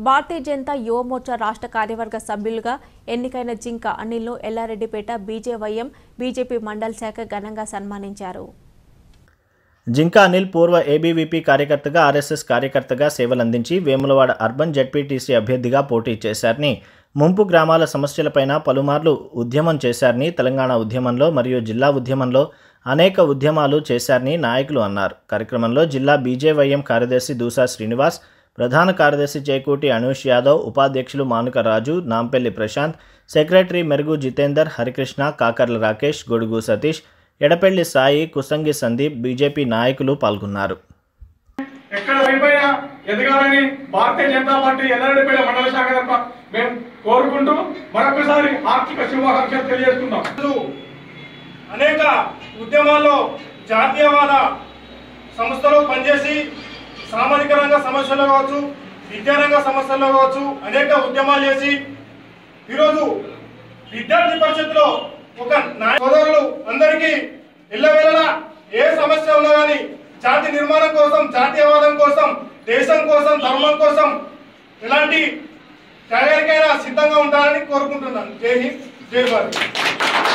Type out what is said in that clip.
భారతీయ జనతా యువమోర్చా రాష్ట్ర కార్యవర్గ సభ్యులుగా ఎన్నికైన జింక అనిల్ను ఎల్లారెడ్డిపేట బీజేవైఎం బీజేపీ మండల్ శాఖ ఘనంగా సన్మానించారు జింకా అనిల్ పూర్వ ఏబీవీపీ కార్యకర్తగా ఆర్ఎస్ఎస్ కార్యకర్తగా సేవలందించి వేములవాడ అర్బన్ జడ్పీటీసీ అభ్యర్థిగా పోటీ చేశారని ముంపు గ్రామాల సమస్యలపైన పలుమార్లు ఉద్యమం చేశారని తెలంగాణ ఉద్యమంలో మరియు జిల్లా ఉద్యమంలో అనేక ఉద్యమాలు చేశారని నాయకులు అన్నారు కార్యక్రమంలో జిల్లా బీజేవైఎం కార్యదర్శి దూసా శ్రీనివాస్ ప్రధాన కార్యదర్శి చేకూటి అనూష్ యాదవ్ ఉపాధ్యక్షులు మానుక రాజు నాంపల్లి ప్రశాంత్ సెక్రటరీ మెరుగు జితేందర్ హరికృష్ణ కాకర్ల రాకేష్ గొడుగు సతీష్ ఎడపెల్లి సాయి కుసంగి సందీప్ బీజేపీ నాయకులు పాల్గొన్నారు ఎక్కడ పైపైన ఎదగాలని భారతీయ జనతా పార్టీ ఎల్లారెడ్డిపేట మండల శాఖ తరఫున మేము కోరుకుంటూ మరొకసారి ఆర్థిక శుభాకాంక్షలు తెలియజేస్తున్నాం అనేక ఉద్యమాల్లో జాతీయవాద సంస్థలో పనిచేసి సామాజిక రంగ సమస్యల్లో కావచ్చు విద్యారంగ సమస్యల్లో కావచ్చు అనేక ఉద్యమాలు చేసి ఈరోజు విద్యార్థి పరిషత్తులో ఒక నాయ- సోదరులు అందరికీ ఇళ్ళవేళలా ఏ సమస్య ఉన్నా కానీ జాతి నిర్మాణం కోసం జాతీయవాదం కోసం దేశం కోసం ధర్మం కోసం ఎలాంటి త్యాగానికైనా సిద్ధంగా ఉంటారని కోరుకుంటున్నాను జై హింద్ జై భారత్